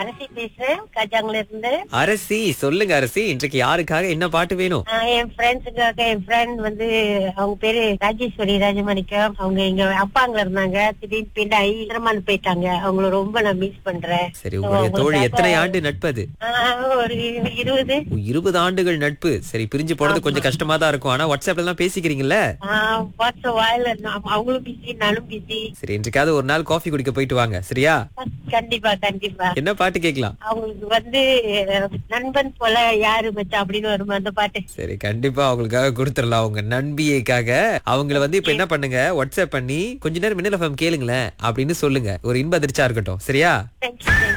அரசி பேசுறேன் கஜாங்ல இருந்து அரசி சொல்லுங்க அரசி இன்றைக்கு யாருக்காக என்ன பாட்டு வேணும் ஆஹ் என் ஃப்ரெண்ட்ஸுக்காக என் ஃப்ரெண்ட் வந்து அவங்க பேரு ராஜேஸ்வரி ராஜமாணிக்கம் அவங்க இங்க அப்பாங்க இருந்தாங்க திடீர்னு பின்னாடி திருமணம் போயிட்டாங்க அவங்கள ரொம்ப நான் மிஸ் பண்றேன் சரி உங்களுடைய So, தோழி அவங்களுக்காக- எத்தனை ஆண்டு நட்பது ஆஹ் ஒரு இருபது ஓ, இருபது ஆண்டுகள் நட்பு சரி பிரிஞ்சு போறது கொஞ்சம் கஷ்டமா தான் இருக்கும் ஆனா வாட்ஸ்அப்ல எல்லாம் பேசிக்கிறீங்கல்ல வாட்ஸ் வாயில அவங்களும் பிஸி நானும் பிஸி சரி இன்றைக்காவது ஒரு நாள் காஃபி குடிக்க போயிட்டு வாங்க சரியா கண்டிப்பா கண்டிப்பா என்ன பாட்டு கேட்கலாம் அவங்களுக்கு வந்து அஹ், நண்பன் போல யாரு மச்சான் அப்படின்னு வருமா அந்த பாட்டு சரி கண்டிப்பா அவங்களுக்காக கொடுத்துடலாம் அவங்க நண்பியைக்காக அவங்கள வந்து இப்ப என்ன பண்ணுங்க வாட்ஸ்அப் பண்ணி கொஞ்ச நேரம் மின்னல் FM கேளுங்களேன் அப்படின்னு சொல்லுங்க ஒரு இன்ப அதிர்ச்சியா இருக்கட்டும் சரியா தேங்க்யூ